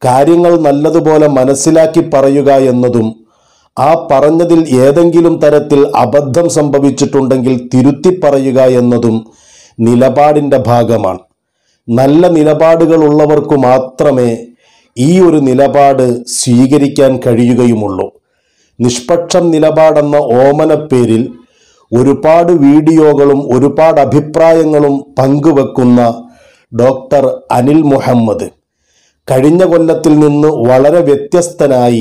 കാര്യങ്ങൾ നല്ലതുപോലെ മനസ്സിലാക്കി പറയുക എന്നതും ആ പറഞ്ഞതിൽ ഏതെങ്കിലും തരത്തിൽ അബദ്ധം സംഭവിച്ചിട്ടുണ്ടെങ്കിൽ തിരുത്തി പറയുക എന്നതും നിലപാടിൻ്റെ ഭാഗമാണ് നല്ല നിലപാടുകളുള്ളവർക്ക് മാത്രമേ ഈ ഒരു നിലപാട് സ്വീകരിക്കാൻ കഴിയുകയുമുള്ളൂ നിഷ്പക്ഷം നിലപാടെന്ന ഓമനപ്പേരിൽ ഒരുപാട് വീഡിയോകളും ഒരുപാട് അഭിപ്രായങ്ങളും പങ്കുവെക്കുന്ന ഡോക്ടർ അനിൽ മുഹമ്മദ് കഴിഞ്ഞ കൊല്ലത്തിൽ നിന്ന് വളരെ വ്യത്യസ്തനായി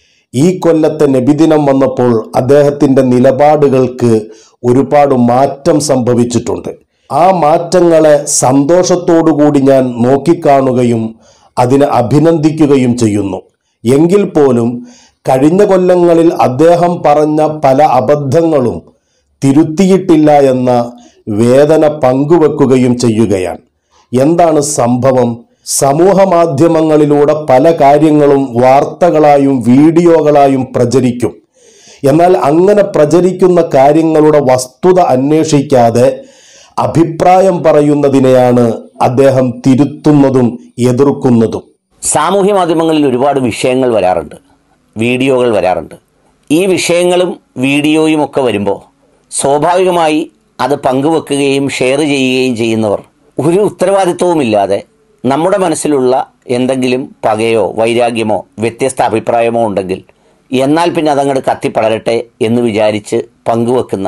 ഈ കൊല്ലത്തെ നബിദിനം വന്നപ്പോൾ അദ്ദേഹത്തിൻ്റെ നിലപാടുകൾക്ക് ഒരുപാട് മാറ്റം സംഭവിച്ചിട്ടുണ്ട് ആ മാറ്റങ്ങളെ സന്തോഷത്തോടുകൂടി ഞാൻ നോക്കിക്കാണുകയും അതിനെ അഭിനന്ദിക്കുകയും ചെയ്യുന്നു എങ്കിൽ പോലും കഴിഞ്ഞ കൊല്ലങ്ങളിൽ അദ്ദേഹം പറഞ്ഞ പല അബദ്ധങ്ങളും തിരുത്തിയിട്ടില്ല എന്ന വേദന പങ്കുവെക്കുകയും ചെയ്യുകയാണ് എന്താണ് സംഭവം സമൂഹ മാധ്യമങ്ങളിലൂടെ പല കാര്യങ്ങളും വാർത്തകളായും വീഡിയോകളായും പ്രചരിക്കും എന്നാൽ അങ്ങനെ പ്രചരിക്കുന്ന കാര്യങ്ങളുടെ വസ്തുത അന്വേഷിക്കാതെ അഭിപ്രായം പറയുന്നതിനെയാണ് അദ്ദേഹം തിരുത്തുന്നതും എതിർക്കുന്നതും സാമൂഹ്യ മാധ്യമങ്ങളിൽ ഒരുപാട് വിഷയങ്ങൾ വരാറുണ്ട് വീഡിയോകൾ വരാറുണ്ട് ഈ വിഷയങ്ങളും വീഡിയോയും ഒക്കെ വരുമ്പോൾ സ്വാഭാവികമായി അത് പങ്കുവെക്കുകയും ഷെയർ ചെയ്യുകയും ചെയ്യുന്നവർ ഒരു ഉത്തരവാദിത്വവുമില്ലാതെ നമ്മുടെ മനസ്സിലുള്ള എന്തെങ്കിലും പകയോ വൈരാഗ്യമോ വ്യത്യസ്ത അഭിപ്രായമോ ഉണ്ടെങ്കിൽ എന്നാൽ പിന്നെ അതങ്ങോട്ട് കത്തിപ്പടരട്ടെ എന്ന് വിചാരിച്ച് പങ്കുവെക്കുന്ന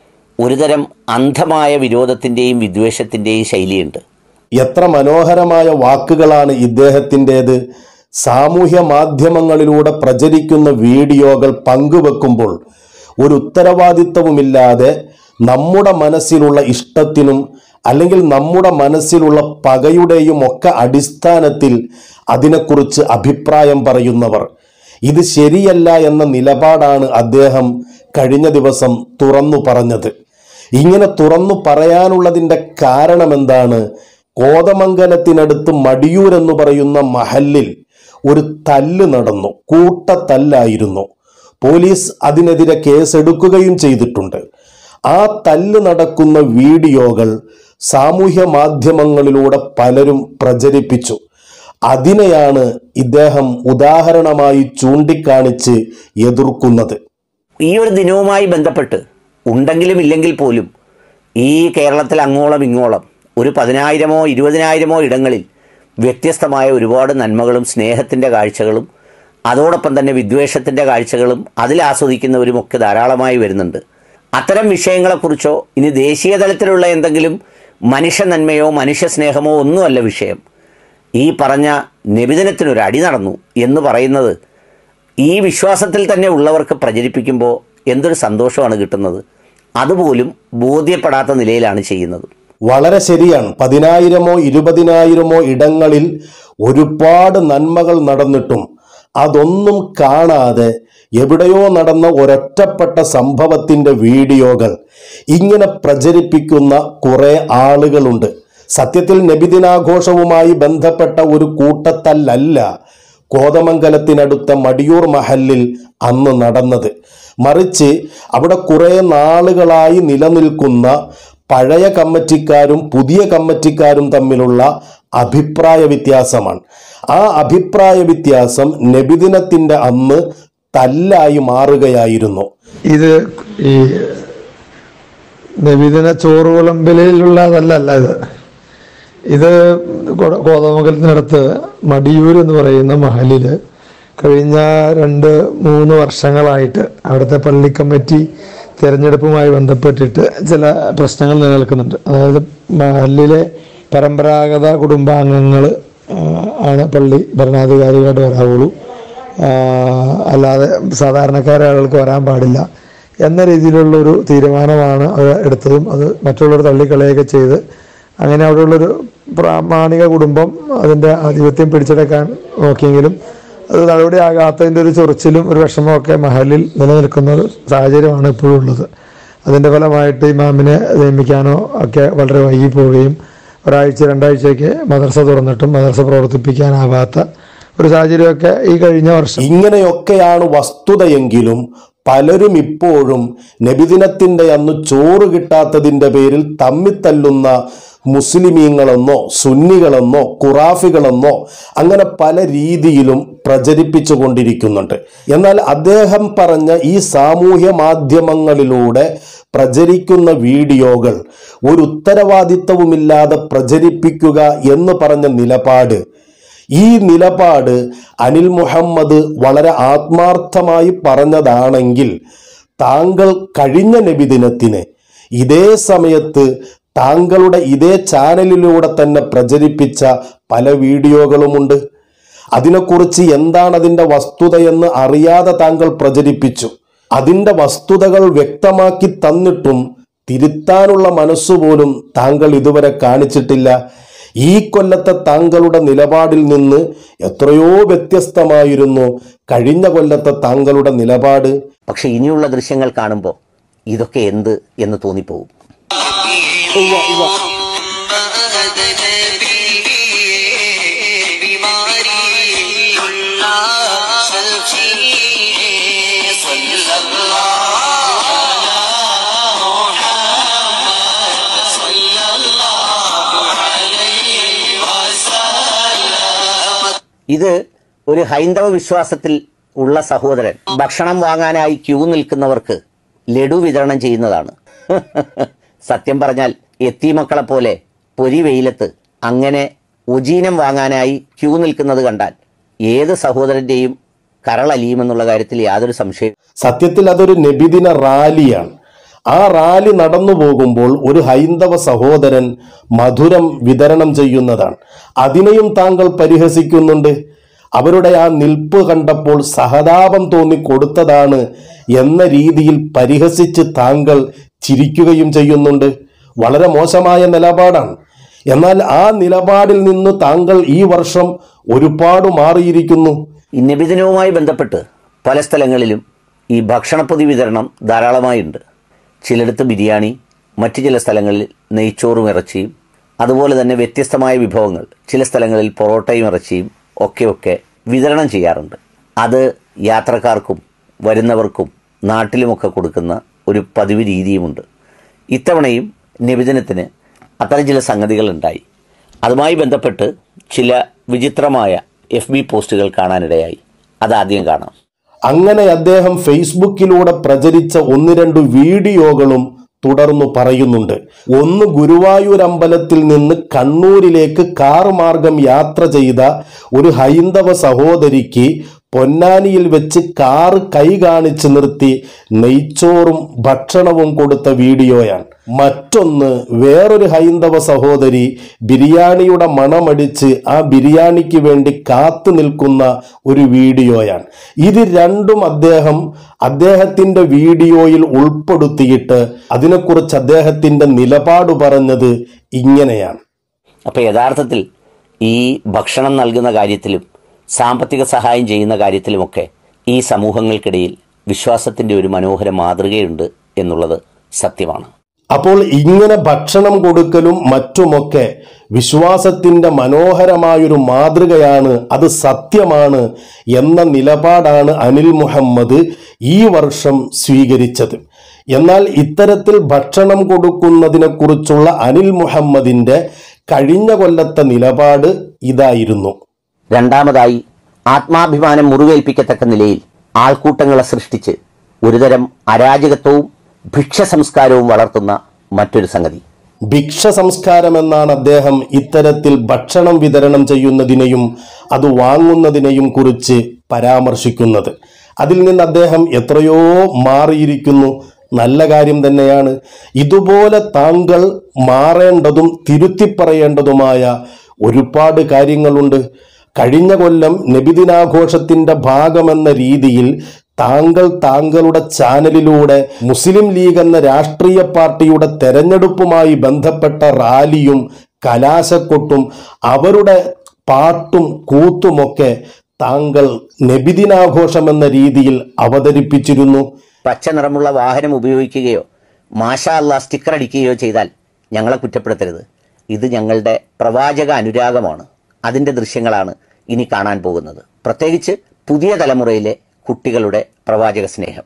ഒരുതരം അന്ധമായ വിരോധത്തിൻ്റെയും വിദ്വേഷത്തിൻ്റെയും ശൈലിയുണ്ട് എത്ര മനോഹരമായ വാക്കുകളാണ് ഇദ്ദേഹത്തിൻ്റെത് സാമൂഹ്യ മാധ്യമങ്ങളിലൂടെ പ്രചരിക്കുന്ന വീഡിയോകൾ പങ്കുവെക്കുമ്പോൾ ഒരു ഉത്തരവാദിത്വവുമില്ലാതെ നമ്മുടെ മനസ്സിലുള്ള ഇഷ്ടത്തിനും അല്ലെങ്കിൽ നമ്മുടെ മനസ്സിലുള്ള പകയുടെയും ഒക്കെ അടിസ്ഥാനത്തിൽ അതിനെക്കുറിച്ച് അഭിപ്രായം പറയുന്നവർ ഇത് ശരിയല്ല എന്ന നിലപാടാണ് അദ്ദേഹം കഴിഞ്ഞ ദിവസം തുറന്നു പറഞ്ഞത് ഇങ്ങനെ തുറന്നു പറയാനുള്ളതിൻ്റെ കാരണം എന്താണ് കോതമംഗലത്തിനടുത്ത് മടിയൂർ എന്ന് പറയുന്ന മഹല്ലിൽ ഒരു തല്ല് നടന്നു കൂട്ടത്തല്ലായിരുന്നു പോലീസ് അതിനെതിരെ കേസെടുക്കുകയും ചെയ്തിട്ടുണ്ട് ആ തല്ല് നടക്കുന്ന വീഡിയോകൾ സാമൂഹ്യ മാധ്യമങ്ങളിലൂടെ പലരും പ്രചരിപ്പിച്ചു അതിനെയാണ് ഇദ്ദേഹം ഉദാഹരണമായി ചൂണ്ടിക്കാണിച്ച് എതിർക്കുന്നത് ഈ ഒരു ദിനവുമായി ബന്ധപ്പെട്ട് ഉണ്ടെങ്കിലും ഇല്ലെങ്കിൽ പോലും ഈ കേരളത്തിൽ അങ്ങോളം ഇങ്ങോളം ഒരു പതിനായിരമോ ഇരുപതിനായിരമോ ഇടങ്ങളിൽ വ്യത്യസ്തമായ ഒരുപാട് നന്മകളും സ്നേഹത്തിൻ്റെ കാഴ്ചകളും അതോടൊപ്പം തന്നെ വിദ്വേഷത്തിൻ്റെ കാഴ്ചകളും അതിൽ ആസ്വദിക്കുന്നവരുമൊക്കെ ധാരാളമായി വരുന്നുണ്ട് അത്തരം വിഷയങ്ങളെക്കുറിച്ചോ ഇനി ദേശീയ തലത്തിലുള്ള എന്തെങ്കിലും മനുഷ്യ നന്മയോ മനുഷ്യ സ്നേഹമോ ഒന്നുമല്ല വിഷയം ഈ പറഞ്ഞ നബിദിനത്തിനൊരു അടി നടന്നു എന്ന് പറയുന്നത് ഈ വിശ്വാസത്തിൽ തന്നെ ഉള്ളവർക്ക് പ്രചരിപ്പിക്കുമ്പോൾ എന്തൊരു സന്തോഷമാണ് കിട്ടുന്നത് അതുപോലും ബോധ്യപ്പെടാത്ത നിലയിലാണ് ചെയ്യുന്നത് വളരെ ശരിയാണ് പതിനായിരമോ ഇരുപതിനായിരമോ ഇടങ്ങളിൽ ഒരുപാട് നന്മകൾ നടന്നിട്ടും അതൊന്നും കാണാതെ എവിടെയോ നടന്ന ഒരൊറ്റപ്പെട്ട സംഭവത്തിന്റെ വീഡിയോകൾ ഇങ്ങനെ പ്രചരിപ്പിക്കുന്ന കുറെ ആളുകളുണ്ട് സത്യത്തിൽ നബിദിനാഘോഷവുമായി ബന്ധപ്പെട്ട ഒരു കൂട്ടത്തല്ലല്ല കോതമംഗലത്തിനടുത്ത മടിയൂർ മഹലിൽ അന്ന് നടന്നത് മറിച്ച് അവിടെ കുറെ നാളുകളായി നിലനിൽക്കുന്ന പഴയ കമ്മിറ്റിക്കാരും പുതിയ കമ്മിറ്റിക്കാരും തമ്മിലുള്ള അഭിപ്രായ വ്യത്യാസമാണ് ആ അഭിപ്രായ വ്യത്യാസം നബിദിനത്തിന്റെ അന്ന് തല്ലായി മാറുകയായിരുന്നു ഇത് ഈ നബിദിന ചോറ് വിളമ്പലിലുള്ളതല്ല അല്ല ഇത് ഇത് കോ- കോതമംഗലത്തിനടുത്ത് മടിയൂർ എന്ന് പറയുന്ന മഹലില് കഴിഞ്ഞ രണ്ട് മൂന്ന് വർഷങ്ങളായിട്ട് അവിടുത്തെ പള്ളി കമ്മിറ്റി തിരഞ്ഞെടുപ്പുമായി ബന്ധപ്പെട്ടിട്ട് ചില പ്രശ്നങ്ങൾ നിലനിൽക്കുന്നുണ്ട് അതായത് മഹലിലെ പരമ്പരാഗത കുടുംബാംഗങ്ങൾ ആണ് പള്ളി ഭരണാധികാരികളായിട്ട് വരാവുള്ളൂ ആ, അല്ലാതെ സാധാരണക്കാരെ ആളുകൾക്ക് വരാൻ പാടില്ല എന്ന രീതിയിലുള്ള ഒരു തീരുമാനമാണ് അവർ എടുത്തതും അത് മറ്റുള്ളവർ തള്ളിക്കളയുകയൊക്കെ ചെയ്ത് അങ്ങനെ അവിടെയുള്ളൊരു പ്രാമാണിക കുടുംബം അതിൻ്റെ ആധിപത്യം പിടിച്ചെടുക്കാൻ നോക്കിയെങ്കിലും അത് നടപടിയാകാത്തതിൻ്റെ ഒരു ചൊറിച്ചിലും ഒരു വിഷമമൊക്കെ മഹലിൽ നിലനിൽക്കുന്ന ഒരു സാഹചര്യമാണ് ഇപ്പോഴും ഉള്ളത് അതിൻ്റെ ഫലമായിട്ട് ഇമാമിനെ നിയമിക്കാനോ ഒക്കെ വളരെ വൈകി പോവുകയും ഒരാഴ്ച രണ്ടാഴ്ചയൊക്കെ മദർസ തുറന്നിട്ടും മദർസ പ്രവർത്തിപ്പിക്കാനാവാത്ത ഒരു സാഹചര്യമൊക്കെ ഈ കഴിഞ്ഞ വർഷം ഇങ്ങനെയൊക്കെയാണ് വസ്തുതയെങ്കിലും പലരും ഇപ്പോഴും നബിദിനത്തിന്റെ അന്ന് ചോറ് കിട്ടാത്തതിന്റെ പേരിൽ തമ്മിത്തല്ലുന്ന മുസ്ലിമീങ്ങളെന്നോ സുന്നികളെന്നോ ഖുറാഫികളെന്നോ അങ്ങനെ പല രീതിയിലും പ്രചരിപ്പിച്ചു കൊണ്ടിരിക്കുന്നുണ്ട് എന്നാൽ അദ്ദേഹം പറഞ്ഞ ഈ സാമൂഹ്യ മാധ്യമങ്ങളിലൂടെ പ്രചരിക്കുന്ന വീഡിയോകൾ ഒരു ഉത്തരവാദിത്തവുമില്ലാതെ പ്രചരിപ്പിക്കുക എന്ന് പറഞ്ഞ നിലപാട് ഈ നിലപാട് അനിൽ മുഹമ്മദ് വളരെ ആത്മാർത്ഥമായി പറഞ്ഞതാണെങ്കിൽ താങ്കൾ കഴിഞ്ഞ നബിദിനത്തിന് ഇതേ സമയത്ത് താങ്കളുടെ ഇതേ ചാനലിലൂടെ തന്നെ പ്രചരിപ്പിച്ച പല വീഡിയോകളുമുണ്ട് അതിനെക്കുറിച്ച് എന്താണ് അതിൻ്റെ വസ്തുതയെന്ന് അറിയാതെ താങ്കൾ പ്രചരിപ്പിച്ചു അതിൻ്റെ വസ്തുതകൾ വ്യക്തമാക്കി തന്നിട്ടും തിരുത്താനുള്ള മനസ്സുപോലും താങ്കൾ ഇതുവരെ കാണിച്ചിട്ടില്ല ഈ കൊല്ലത്തെ താങ്കളുടെ നിലപാടിൽ നിന്ന് എത്രയോ വ്യത്യസ്തമായിരുന്നു കഴിഞ്ഞ കൊല്ലത്തെ താങ്കളുടെ നിലപാട് പക്ഷെ ഇനിയുള്ള ദൃശ്യങ്ങൾ കാണുമ്പോൾ ഇതൊക്കെ എന്ത് എന്ന് തോന്നിപ്പോവും ഇത് ഒരു ഹൈന്ദവ വിശ്വാസത്തിൽ ഉള്ള സഹോദരൻ ഭക്ഷണം വാങ്ങാനായി ക്യൂ നിൽക്കുന്നവർക്ക് ലഡു വിതരണം ചെയ്യുന്നതാണ് സത്യം പറഞ്ഞാൽ എത്തിമക്കളെ പോലെ പൊരി വെയിലത്ത് അങ്ങനെ ഉജീനം വാങ്ങാനായി ക്യൂ നിൽക്കുന്നത് കണ്ടാൽ ഏത് സഹോദരന്റെയും കരളലിയുമെന്നുള്ള കാര്യത്തിൽ യാതൊരു സംശയം സത്യത്തിൽ അതൊരു നബിദിന റാലിയാണ് ആ റാലി നടന്നു പോകുമ്പോൾ ഒരു ഹൈന്ദവ സഹോദരൻ മധുരം വിതരണം ചെയ്യുന്നതാണ് അതിനെയും താങ്കൾ പരിഹസിക്കുന്നുണ്ട് അവരുടെ ആ നിൽപ്പ് കണ്ടപ്പോൾ സഹതാപം തോന്നി കൊടുത്തതാണ് എന്ന രീതിയിൽ പരിഹസിച്ച് താങ്കൾ ചിരിക്കുകയും ചെയ്യുന്നുണ്ട് വളരെ മോശമായ നിലപാടാണ് എന്നാൽ ആ നിലപാടിൽ നിന്ന് താങ്കൾ ഈ വർഷം ഒരുപാട് മാറിയിരിക്കുന്നു ഈ നബിദിനവുമായി ബന്ധപ്പെട്ട് പല സ്ഥലങ്ങളിലും ഈ ഭക്ഷണപ്പൊതി വിതരണം ധാരാളമായുണ്ട് ചിലയിടത്ത് ബിരിയാണി മറ്റു ചില സ്ഥലങ്ങളിൽ നെയ്ച്ചോറും ഇറച്ചിയും അതുപോലെ തന്നെ വ്യത്യസ്തമായ വിഭവങ്ങൾ ചില സ്ഥലങ്ങളിൽ പൊറോട്ടയും ഇറച്ചിയും ഒക്കെ ഒക്കെ വിതരണം ചെയ്യാറുണ്ട് അത് യാത്രക്കാർക്കും വരുന്നവർക്കും നാട്ടിലുമൊക്കെ കൊടുക്കുന്ന ഒരു പതിവ് രീതിയുമുണ്ട് ഇത്തവണയും നബിദിനത്തിന് അത്തരം ചില സംഗതികൾ ഉണ്ടായി അതുമായി ബന്ധപ്പെട്ട് ചില വിചിത്രമായ എഫ് ബി പോസ്റ്റുകൾ കാണാനിടയായി അതാദ്യം കാണാം അങ്ങനെ അദ്ദേഹം ഫേസ്ബുക്കിലൂടെ പ്രചരിച്ച ഒന്ന് രണ്ട് വീഡിയോകളും തുടർന്നു പറയുന്നുണ്ട് ഒന്ന് ഗുരുവായൂർ അമ്പലത്തിൽ നിന്ന് കണ്ണൂരിലേക്ക് കാർ മാർഗം യാത്ര ചെയ്ത ഒരു ഹൈന്ദവ സഹോദരിക്ക് പൊന്നാനിയിൽ വെച്ച് കാറ് കൈ കാണിച്ച് നിർത്തി നെയ്ച്ചോറും ഭക്ഷണവും കൊടുത്ത വീഡിയോയാണ് മറ്റൊന്ന് വേറൊരു ഹൈന്ദവ സഹോദരി ബിരിയാണിയുടെ മണമടിച്ച് ആ ബിരിയാണിക്ക് വേണ്ടി കാത്തു നിൽക്കുന്ന ഒരു വീഡിയോയാണ് ഇത് രണ്ടും അദ്ദേഹം അദ്ദേഹത്തിന്റെ വീഡിയോയിൽ ഉൾപ്പെടുത്തിയിട്ട് അതിനെക്കുറിച്ച് അദ്ദേഹത്തിന്റെ നിലപാട് പറഞ്ഞത് ഇങ്ങനെയാണ് അപ്പോൾ യഥാർത്ഥത്തിൽ ഈ ഭക്ഷണം നൽകുന്ന കാര്യത്തിലും സാമ്പത്തിക സഹായം ചെയ്യുന്ന കാര്യത്തിലുമൊക്കെ ഈ സമൂഹങ്ങൾക്കിടയിൽ വിശ്വാസത്തിൻ്റെ ഒരു മനോഹര മാതൃകയുണ്ട് എന്നുള്ളത് സത്യമാണ് അപ്പോൾ ഇങ്ങനെ ഭക്ഷണം കൊടുക്കലും മറ്റുമൊക്കെ വിശ്വാസത്തിന്റെ മനോഹരമായൊരു മാതൃകയാണ് അത് സത്യമാണ് എന്ന നിലപാടാണ് അനിൽ മുഹമ്മദ് ഈ വർഷം സ്വീകരിച്ചത് എന്നാൽ ഇത്തരത്തിൽ ഭക്ഷണം കൊടുക്കുന്നതിനെക്കുറിച്ചുള്ള അനിൽ മുഹമ്മദിന്റെ കഴിഞ്ഞ കൊല്ലത്തെ നിലപാട് ഇതായിരുന്നു രണ്ടാമതായി ആത്മാഭിമാനം മുറിവേൽപ്പിക്കത്തക്ക നിലയിൽ ആൾക്കൂട്ടങ്ങളെ സൃഷ്ടിച്ച് ഒരുതരം അരാജകത്വവും ഭിക്ഷ സംസ്കാരവും വളർത്തുന്ന മറ്റൊരു സംഗതി ഭിക്ഷ സംസ്കാരം എന്നാണ് അദ്ദേഹം ഇത്തരത്തിൽ ഭക്ഷണം വിതരണം ചെയ്യുന്നതിനെയും അത് വാങ്ങുന്നതിനെയും കുറിച്ച് പരാമർശിക്കുന്നത് അതിൽ നിന്ന് അദ്ദേഹം എത്രയോ മാറിയിരിക്കുന്നു നല്ല കാര്യം തന്നെയാണ് ഇതുപോലെ താങ്കൾ മാറേണ്ടതും തിരുത്തി പറയേണ്ടതുമായ ഒരുപാട് കാര്യങ്ങളുണ്ട് കഴിഞ്ഞ കൊല്ലം നബിദിനാഘോഷത്തിന്റെ ഭാഗമെന്ന രീതിയിൽ താങ്കൾ താങ്കളുടെ ചാനലിലൂടെ മുസ്ലിം ലീഗ് എന്ന രാഷ്ട്രീയ പാർട്ടിയുടെ തെരഞ്ഞെടുപ്പുമായി ബന്ധപ്പെട്ട റാലിയും കലാശക്കൊട്ടും അവരുടെ പാട്ടും കൂത്തുമൊക്കെ താങ്കൾ നബിദിനാഘോഷം എന്ന രീതിയിൽ അവതരിപ്പിച്ചിരുന്നു പച്ച നിറമുള്ള വാഹനം ഉപയോഗിക്കുകയോ മാഷാ അല്ല സ്റ്റിക്കർ അടിക്കുകയോ ചെയ്താൽ ഞങ്ങളെ കുറ്റപ്പെടുത്തരുത് ഇത് ഞങ്ങളുടെ പ്രവാചക അനുരാഗമാണ് അതിൻ്റെ ദൃശ്യങ്ങളാണ് ഇനി കാണാൻ പോകുന്നത് പ്രത്യേകിച്ച് പുതിയ തലമുറയിലെ കുട്ടികളുടെ പ്രവാചക സ്നേഹം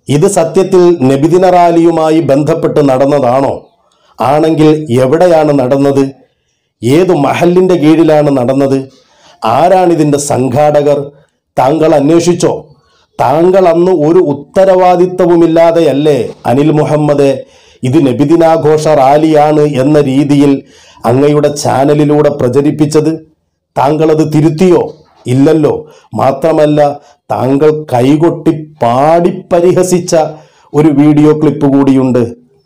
ഇത് സത്യത്തിൽ നബിദിന റാലിയുമായി ബന്ധപ്പെട്ട് നടന്നതാണോ ആണെങ്കിൽ എവിടെയാണ് നടന്നത് ഏതു മഹലിന്റെ കീഴിലാണ് നടന്നത് ആരാണിതിന്റെ സംഘാടകർ താങ്കൾ അന്വേഷിച്ചോ താങ്കൾ അന്ന് ഒരു ഉത്തരവാദിത്തവുമില്ലാതെയല്ലേ അനിൽ മുഹമ്മദ് ഇത് നബിദിനാഘോഷ റാലിയാണ് എന്ന രീതിയിൽ അങ്ങയുടെ ചാനലിലൂടെ പ്രചരിപ്പിച്ചത് താങ്കൾ അത് തിരുത്തിയോ ഇല്ലല്ലോ മാത്രമല്ല താങ്കൾ കൈകൊട്ടി പാടി പരിഹസിച്ച ഒരു വീഡിയോ ക്ലിപ്പ് കൂടിയുണ്ട്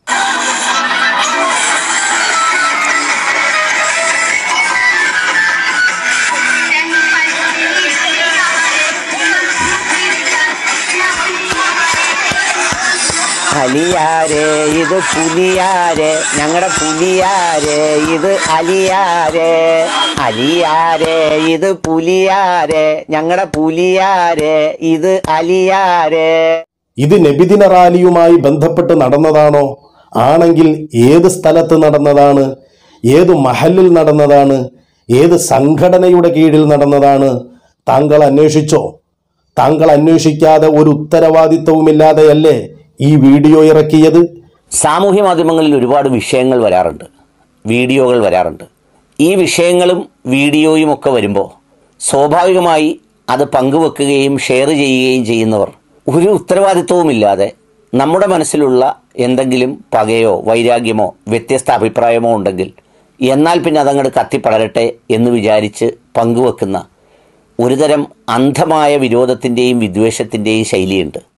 അലിയാരെ ഇത് പുലിയാരെ ഞങ്ങളുടെ പുലിയാരെ ഇത് അലിയാരെ അലിയാരെ ഇത് പുലിയാരെ ഞങ്ങളുടെ പുലിയാരെ ഇത് അലിയാരെ ഇത് നബിദിന റാലിയുമായി ബന്ധപ്പെട്ട് നടന്നതാണോ ആണെങ്കിൽ ഏത് സ്ഥലത്ത് നടന്നതാണ് ഏത് മഹലിൽ നടന്നതാണ് ഏത് സംഘടനയുടെ കീഴിൽ നടന്നതാണ് താങ്കൾ അന്വേഷിച്ചോ താങ്കൾ അന്വേഷിക്കാതെ ഒരു ഉത്തരവാദിത്വവുമില്ലാതെയല്ലേ ഈ വീഡിയോ ഇറക്കിയത് സാമൂഹ്യ മാധ്യമങ്ങളിൽ ഒരുപാട് വിഷയങ്ങൾ വരാറുണ്ട് വീഡിയോകൾ വരാറുണ്ട് ഈ വിഷയങ്ങളും വീഡിയോയും ഒക്കെ വരുമ്പോൾ സ്വാഭാവികമായി അത് പങ്കുവെക്കുകയും ഷെയർ ചെയ്യുകയും ചെയ്യുന്നവർ ഒരു ഉത്തരവാദിത്വവുമില്ലാതെ നമ്മുടെ മനസ്സിലുള്ള എന്തെങ്കിലും പകയോ വൈരാഗ്യമോ വ്യത്യസ്ത അഭിപ്രായമോ ഉണ്ടെങ്കിൽ എന്നാൽ പിന്നെ അതങ്ങോട്ട് കത്തിപ്പടരട്ടെ എന്ന് വിചാരിച്ച് പങ്കുവെക്കുന്ന ഒരുതരം അന്ധമായ വിരോധത്തിൻ്റെയും വിദ്വേഷത്തിൻ്റെയും ശൈലിയുണ്ട്